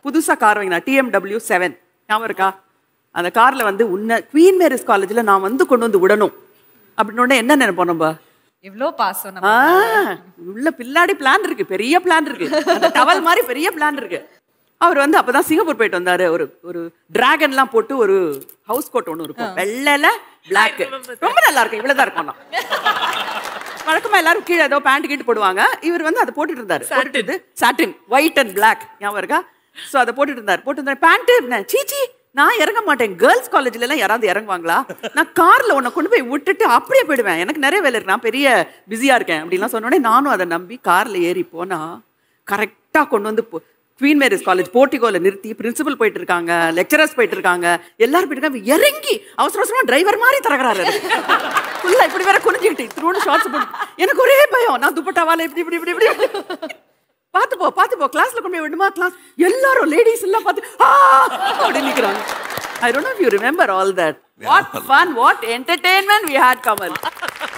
புதுசா கார் வாங்கினா DMW seven ஞாபகம் இருக்கா அந்த கார்ல வந்து உன்னை குவீன் மேரிஸ் காலேஜ்ல நான் வந்து கொண்டு வந்து விடணும் அப்படின்னு உடனே என்ன நினைப்போம் நம்ம எவ்வளோ பாசம் ஆ, நம்ம உள்ள பின்னாடி பிளான் இருக்கு பெரிய பிளான் இருக்கு அந்த டவல் மாதிரி பெரிய பிளான் இருக்கு அவர் வந்து அப்பதான் சிங்கப்பூர் போயிட்டு வந்தாரு ஒரு ஒரு டிராகன்லாம் போட்டு ஒரு ஹவுஸ் கோட் ஒன்று இருக்கும் வெள்ளைல பிளாக் ரொம்ப நல்லா இருக்கும் இவ்வளவுதான் இருக்கும் நான். வழக்கமா எல்லாரும் கீழே ஏதோ பேண்ட் கீட்டு போடுவாங்க இவர் வந்து அதை போட்டுட்டு இருந்தாரு போட்டுட்டு சாட்டின் ஒயிட் அண்ட் பிளாக் ஞாபகம் இருக்கா ஸோ அதை போட்டுட்டு இருந்தார் போட்டு இருந்தார் பேண்ட்டு சீச்சி நான் இறங்க மாட்டேன் கேர்ள்ஸ் காலேஜ்ல எல்லாம் யாராவது இறங்குவாங்களா நான் கார்ல உன்னை கொண்டு போய் விட்டுட்டு அப்படியே போயிடுவேன் எனக்கு நிறைய வேலை இருக்கு நான் பெரிய பிஸியா இருக்கேன் அப்படின்லாம் சொன்ன உடனே நானும் அதை நம்பி கார்ல ஏறி போனா கரெக்டா கொண்டு வந்து போ- குவீன் மேரிஸ் காலேஜ் போர்ட்டிகோல நிறுத்தி பிரின்சிபல் போயிட்டு இருக்காங்க லெக்சரர்ஸ் போயிட்டு இருக்காங்க எல்லாரும் போயிட்டு இருக்காங்க இறங்கி அவசர அவசரமா டிரைவர் மாதிரி தரகுறாரு ஃபுல்லா இப்படி வேற குனிஞ்சுக்கிட்டு திருவண்ணு ஷார்ட்ஸ் போட்டு எனக்கு ஒரே பயம் நான் துப்பட்டாவால இப்படி இப்படி இப்படி இப்படி பார்த்து போ பார்த்து போ கிளாஸ்ல கொண்டு போய் விடுமா கிளாஸ் எல்லாரும் லேடிஸ் எல்லாம் பார்த்து ஆ அப்படி நிக்கிறாங்க I don't know you remember all that what fun what entertainment we had Kamal